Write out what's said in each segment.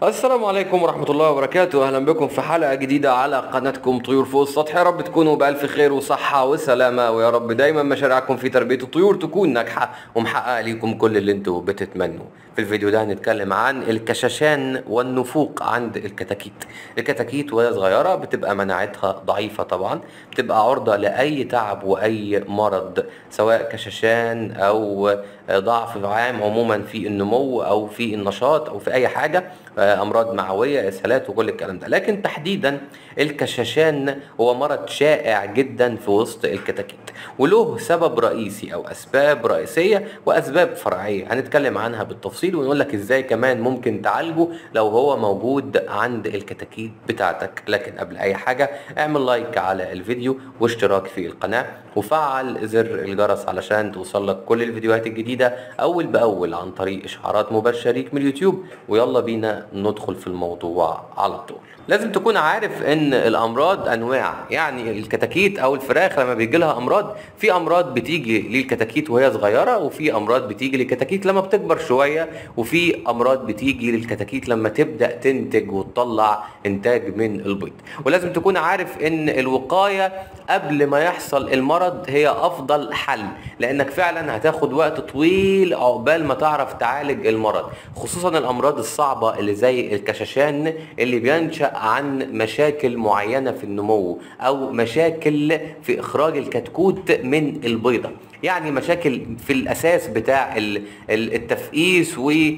السلام عليكم ورحمة الله وبركاته أهلا بكم في حلقة جديدة على قناتكم طيور فوق السطح يا رب تكونوا بألف خير وصحة وسلامة ويا رب دايما مشاريعكم في تربية الطيور تكون ناجحة ومحققة ليكم كل اللي انتوا بتتمنوا في الفيديو ده هنتكلم عن الكشاشان والنفوق عند الكتاكيت الكتاكيت وهي صغيرة بتبقى مناعتها ضعيفة طبعا بتبقى عرضة لأي تعب وأي مرض سواء كشاشان أو ضعف عام عموما في النمو أو في النشاط أو في أي حاجة امراض معويه اسهالات وكل الكلام ده لكن تحديدا الكشاشان هو مرض شائع جدا في وسط الكتاكيت وله سبب رئيسي او اسباب رئيسيه واسباب فرعيه هنتكلم عنها بالتفصيل ونقول لك ازاي كمان ممكن تعالجه لو هو موجود عند الكتاكيت بتاعتك لكن قبل اي حاجه اعمل لايك على الفيديو واشتراك في القناه وفعل زر الجرس علشان توصل لك كل الفيديوهات الجديده اول باول عن طريق اشعارات مباشره ليك من اليوتيوب ويلا بينا ندخل في الموضوع على طول لازم تكون عارف ان الامراض انواع يعني الكتاكيت او الفراخ لما بيجي لها امراض في امراض بتيجي للكتاكيت وهي صغيره وفي امراض بتيجي للكتاكيت لما بتكبر شويه وفي امراض بتيجي للكتاكيت لما تبدا تنتج وتطلع انتاج من البيض ولازم تكون عارف ان الوقايه قبل ما يحصل المرض هي افضل حل لانك فعلا هتاخد وقت طويل عقبال ما تعرف تعالج المرض خصوصا الامراض الصعبه اللي زي الكشاشان اللي بينشا عن مشاكل معينه في النمو او مشاكل في اخراج الكتكوت من البيضه يعني مشاكل في الاساس بتاع التفقيس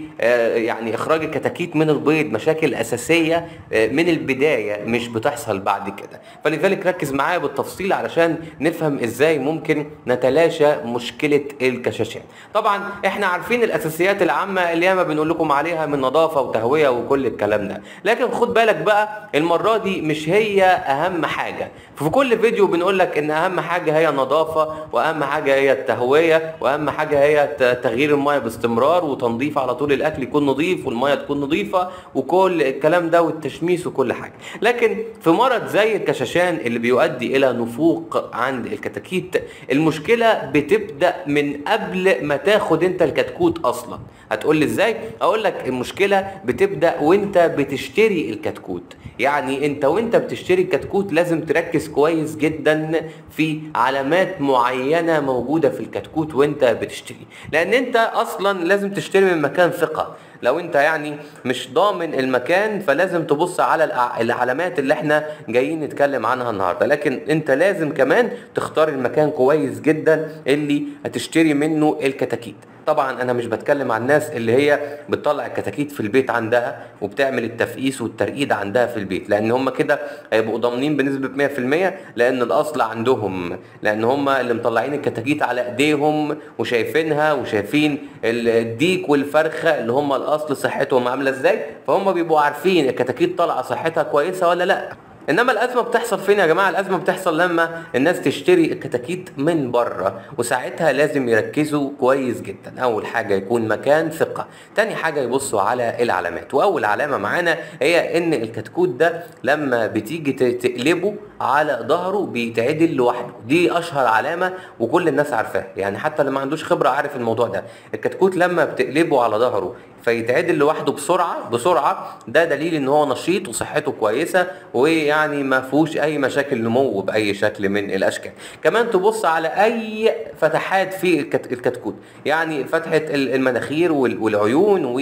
ويعني اخراج الكتاكيت من البيض مشاكل اساسيه من البدايه مش بتحصل بعد كده فلذلك ركز معايا بالتفصيل علشان نفهم ازاي ممكن نتلاشى مشكله الكشاشان طبعا احنا عارفين الاساسيات العامه اللي ياما بنقول لكم عليها من نظافه وتهويه وكل الكلام ده لكن خد بالك بقى المره دي مش هي اهم حاجه في كل فيديو بنقول لك ان اهم حاجه هي النظافه واهم حاجه هي التهويه واهم حاجه هي تغيير الميه باستمرار وتنظيف على طول الاكل يكون نظيف والميه تكون نظيفه وكل الكلام ده والتشميس وكل حاجه لكن في مرض زي الكشاشان اللي بيؤدي الى نفوق عند الكتاكيت المشكله بتبدا من قبل ما تاخد انت الكتكوت اصلا هتقول لي ازاي اقول لك المشكله بتبدا وانت بتشتري الكتكوت يعني انت وانت بتشتري الكتكوت لازم تركز كويس جدا في علامات معينه موجوده في الكتكوت وانت بتشتري لان انت اصلا لازم تشتري من مكان ثقه لو انت يعني مش ضامن المكان فلازم تبص على العلامات اللي احنا جايين نتكلم عنها النهارده لكن انت لازم كمان تختار المكان كويس جدا اللي هتشتري منه الكتاكيت طبعا انا مش بتكلم عن الناس اللي هي بتطلع الكتاكيت في البيت عندها وبتعمل التفقيس والترقيد عندها في البيت لان هم كده هيبقوا ضامنين بنسبه 100% لان الاصل عندهم لان هم اللي مطلعين الكتاكيت على ايديهم وشايفينها وشايفين الديك والفرخه اللي هم الاصل صحتهم عامله ازاي فهم بيبقوا عارفين الكتاكيت طالعه صحتها كويسه ولا لا انما الازمه بتحصل فين يا جماعه الازمه بتحصل لما الناس تشتري الكتاكيت من بره وساعتها لازم يركزوا كويس جدا اول حاجه يكون مكان ثقه تاني حاجه يبصوا على العلامات واول علامه معانا هي ان الكتكوت ده لما بتيجي تقلبه على ظهره بيتعدل لوحده دي اشهر علامه وكل الناس عارفاها يعني حتى اللي ما عندوش خبره عارف الموضوع ده الكتكوت لما بتقلبه على ظهره فيتعدل لوحده بسرعه بسرعه ده دليل ان هو نشيط وصحته كويسه ويعني ما فيهوش اي مشاكل نمو باي شكل من الاشكال كمان تبص على اي فتحات في الكتكوت يعني فتحه المناخير والعيون و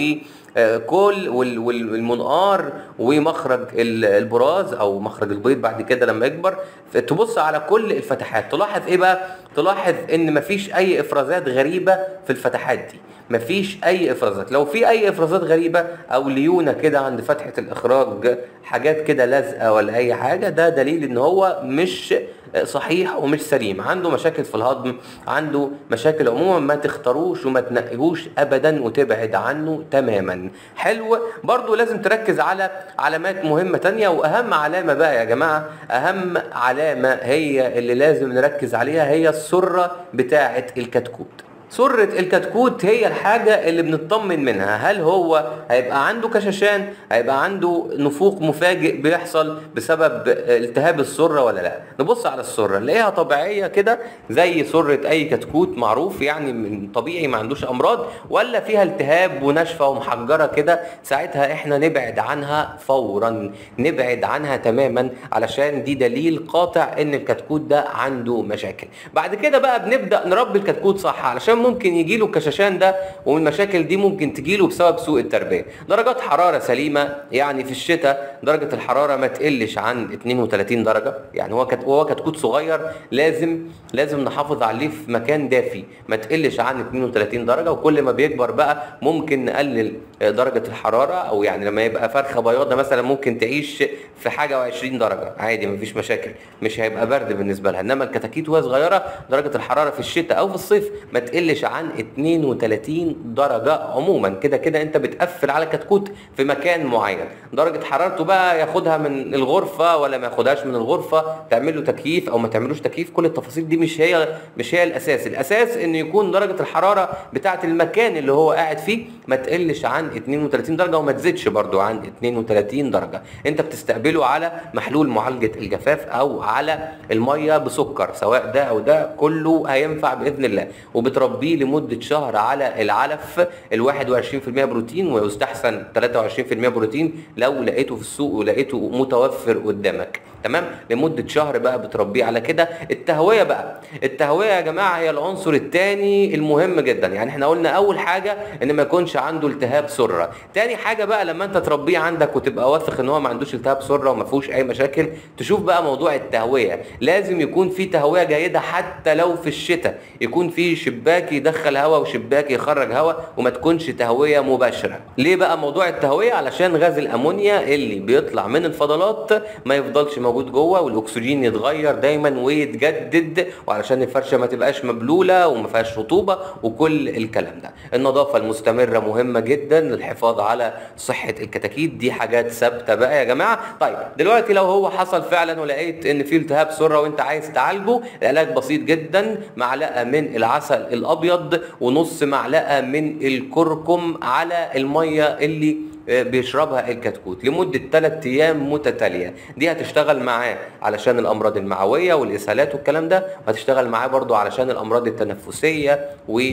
كل والمنقار ومخرج البراز او مخرج البيض بعد كده لما يكبر تبص على كل الفتحات تلاحظ ايه بقى تلاحظ ان مفيش اي افرازات غريبه في الفتحات دي مفيش اي افرازات لو في اي افرازات غريبه او ليونه كده عند فتحه الاخراج حاجات كده لازقه ولا اي حاجه ده دليل ان هو مش صحيح ومش سليم عنده مشاكل في الهضم عنده مشاكل عموما ما تختاروش وما تنقهوش ابدا وتبعد عنه تماما حلو برضو لازم تركز على علامات مهمة تانية واهم علامة بقى يا جماعة اهم علامة هي اللي لازم نركز عليها هي السرة بتاعة الكتكوت سرة الكتكوت هي الحاجة اللي بنطمن منها هل هو هيبقى عنده كشاشان هيبقى عنده نفوق مفاجئ بيحصل بسبب التهاب السرة ولا لا نبص على السرة نلاقيها طبيعية كده زي سرة اي كتكوت معروف يعني من طبيعي ما عندوش امراض ولا فيها التهاب وناشفة ومحجرة كده ساعتها احنا نبعد عنها فورا نبعد عنها تماما علشان دي دليل قاطع ان الكتكوت ده عنده مشاكل بعد كده بقى بنبدأ نربي الكتكوت صح علشان ممكن يجي له الكشاشان ده والمشاكل دي ممكن تجي له بسبب سوء التربيه درجات حراره سليمه يعني في الشتاء درجه الحراره ما تقلش عن 32 درجه يعني هو كت... هو كتكوت صغير لازم لازم نحافظ عليه في مكان دافي ما تقلش عن 32 درجه وكل ما بيكبر بقى ممكن نقلل درجه الحراره او يعني لما يبقى فرخه بياضه مثلا ممكن تعيش في حاجه و20 درجه عادي مفيش مشاكل مش هيبقى برد بالنسبه لها انما الكتاكيت وهي صغيره درجه الحراره في الشتاء او في الصيف ما تقلش عن 32 درجه عموما كده كده انت بتقفل على كتكوت في مكان معين درجه حرارته بقى ياخدها من الغرفه ولا ما ياخدهاش من الغرفه تعمل له تكييف او ما تعملوش تكييف كل التفاصيل دي مش هي مش هي الاساس الاساس انه يكون درجه الحراره بتاعه المكان اللي هو قاعد فيه ما تقلش عن 32 درجه وما تزيدش برده عن 32 درجه انت بتستقبله على محلول معالجه الجفاف او على الميه بسكر سواء ده او ده كله هينفع باذن الله وبتربيه لمده شهر على العلف ال 21% بروتين ويستحسن 23% بروتين لو لقيته في السوق ولقيته متوفر قدامك تمام لمده شهر بقى بتربيه على كده التهويه بقى التهويه يا جماعه هي العنصر الثاني المهم جدا يعني احنا قلنا اول حاجه ان ما يكونش عنده التهاب سره تاني حاجه بقى لما انت تربيه عندك وتبقى واثق ان هو ما عندوش التهاب سره وما فيهوش اي مشاكل تشوف بقى موضوع التهويه لازم يكون في تهويه جيده حتى لو في الشتاء يكون في شباك يدخل هواء وشباك يخرج هواء وما تكونش تهويه مباشره ليه بقى موضوع التهويه علشان غاز الامونيا اللي بيطلع من الفضلات ما يفضلش موجود جوه والاكسجين يتغير دايما ويتجدد وعلشان الفرشه ما تبقاش مبلوله وما فيهاش رطوبه وكل الكلام ده النظافه المستمره مهمه جدا للحفاظ على صحه الكتاكيت دي حاجات ثابته بقى يا جماعه طيب دلوقتي لو هو حصل فعلا ولقيت ان في التهاب سره وانت عايز تعالجه العلاج بسيط جدا معلقه من العسل الابيض ونص معلقه من الكركم على الميه اللي بيشربها الكتكوت لمدة 3 أيام متتالية دي هتشتغل معاه علشان الأمراض المعوية والإسهالات والكلام ده وهتشتغل معاه برضو علشان الأمراض التنفسية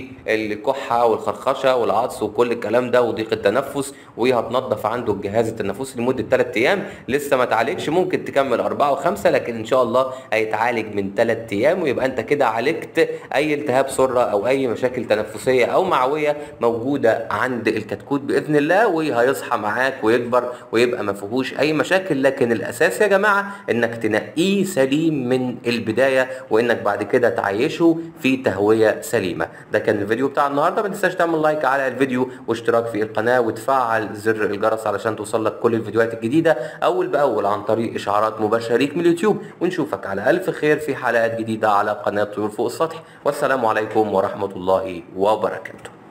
والكحة والخرخشة والعطس وكل الكلام ده وضيق التنفس وهتنظف عنده الجهاز التنفسي لمدة 3 أيام لسه ما تعالجش ممكن تكمل 4 و5 لكن إن شاء الله هيتعالج من 3 أيام ويبقى أنت كده عالجت أي التهاب سرة أو أي مشاكل تنفسية أو معوية موجودة عند الكتكوت بإذن الله وهيصحى يصحى معاك ويكبر ويبقى ما فيهوش اي مشاكل لكن الاساس يا جماعه انك تنقيه سليم من البدايه وانك بعد كده تعيشه في تهويه سليمه ده كان الفيديو بتاع النهارده ما تنساش تعمل لايك على الفيديو واشتراك في القناه وتفعل زر الجرس علشان توصلك كل الفيديوهات الجديده اول باول عن طريق اشعارات مباشره ليك من اليوتيوب ونشوفك على الف خير في حلقات جديده على قناه طيور فوق السطح والسلام عليكم ورحمه الله وبركاته